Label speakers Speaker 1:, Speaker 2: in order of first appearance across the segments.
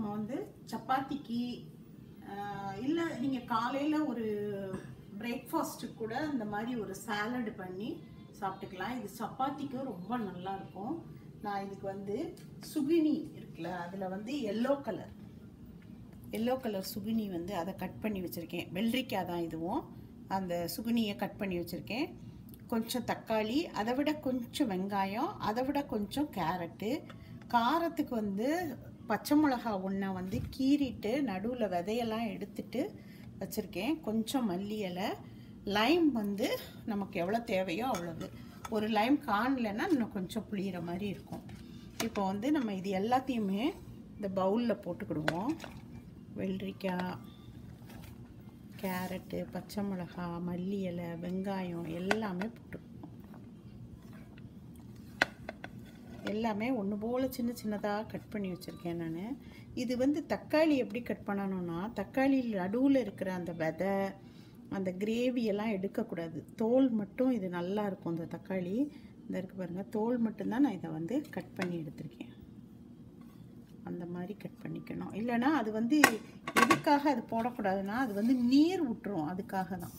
Speaker 1: வந்து சப்பாத்திக்கு இல்லை நீங்கள் காலையில் ஒரு பிரேக்ஃபாஸ்ட்டுக்கு கூட இந்த மாதிரி ஒரு சாலட் பண்ணி சாப்பிட்டுக்கலாம் இது சப்பாத்திக்கு ரொம்ப நல்லா இருக்கும் நான் இதுக்கு வந்து சுகினி இருக்குல்ல அதில் வந்து yellow colour yellow colour zucchini வந்து அதை கட் பண்ணி வச்சுருக்கேன் வெள்ளரிக்காய் தான் இதுவும் அந்த சுகினியை கட் பண்ணி வச்சுருக்கேன் கொஞ்சம் தக்காளி அதை விட கொஞ்சம் வெங்காயம் அதை விட கொஞ்சம் கேரட்டு காரத்துக்கு வந்து பச்சை மிளகா ஒன்றை வந்து கீறிட்டு நடுவில் விதையெல்லாம் எடுத்துட்டு வச்சுருக்கேன் கொஞ்சம் மல்லி இலை லைம் வந்து நமக்கு எவ்வளோ தேவையோ அவ்வளவு ஒரு லைம் காணலைன்னா இன்னும் கொஞ்சம் புளியிற மாதிரி இருக்கும் இப்போ வந்து நம்ம இது எல்லாத்தையுமே இந்த பவுலில் போட்டுக்கிடுவோம் வெள்ளரிக்காய் கேரட்டு பச்சை மிளகா மல்லி இலை வெங்காயம் எல்லாமே போட்டுக்குவோம் எல்லாமே ஒன்று போல் சின்ன சின்னதாக கட் பண்ணி வச்சுருக்கேன் நான் இது வந்து தக்காளி எப்படி கட் பண்ணணும்னா தக்காளி நடுவில் இருக்கிற அந்த விதை அந்த கிரேவி எல்லாம் எடுக்கக்கூடாது தோல் மட்டும் இது நல்லா இருக்கும் இந்த தக்காளி இந்த இருக்கு பாருங்கள் தோல் மட்டும்தான் நான் இதை வந்து கட் பண்ணி எடுத்திருக்கேன் அந்த மாதிரி கட் பண்ணிக்கணும் இல்லைன்னா அது வந்து எதுக்காக அது போடக்கூடாதுன்னா அது வந்து நீர் விட்டுரும் அதுக்காக தான்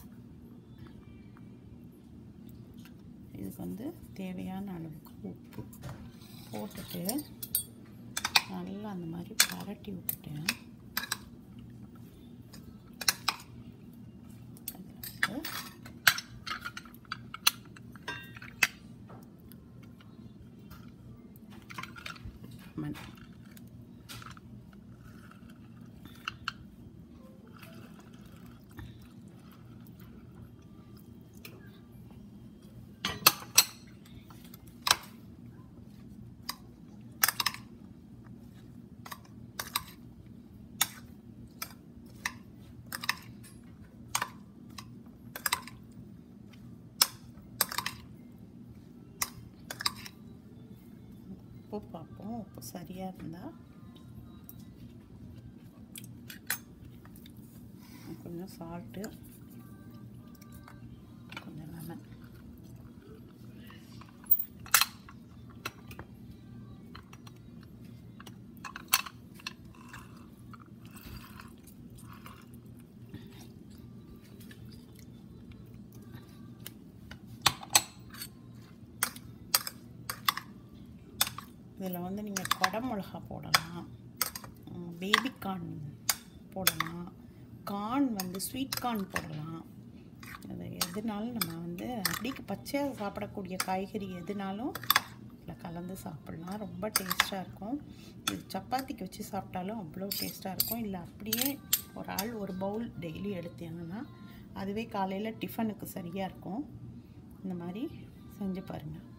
Speaker 1: இதுக்கு வந்து தேவையான அளவுக்கு உப்பு போட்டுட்டு நல்லா அந்த மாதிரி பரட்டி விட்டுட்டேன் அதுல வந்து மண் உப்பு பார்ப்போம் உப்பு சரியாக இருந்தால் கொஞ்சம் சால்ட்டு கொஞ்சம் லெமன் இதில் வந்து நீங்கள் குடமிளகா போடலாம் பேபி கார்ன் போடலாம் கார்ன் வந்து ஸ்வீட் கார்ன் போடலாம் அது எதுனாலும் நம்ம வந்து அப்படியே பச்சையாக சாப்பிடக்கூடிய காய்கறி எதுனாலும் இதில் கலந்து சாப்பிட்லாம் ரொம்ப டேஸ்ட்டாக இருக்கும் இது சப்பாத்திக்கு வச்சு சாப்பிட்டாலும் அவ்வளோ டேஸ்ட்டாக இருக்கும் இல்லை அப்படியே ஒரு ஆள் ஒரு பவுல் டெய்லி எடுத்தீங்கன்னா அதுவே காலையில் டிஃபனுக்கு சரியாக இருக்கும் இந்த மாதிரி செஞ்சு பாருங்கள்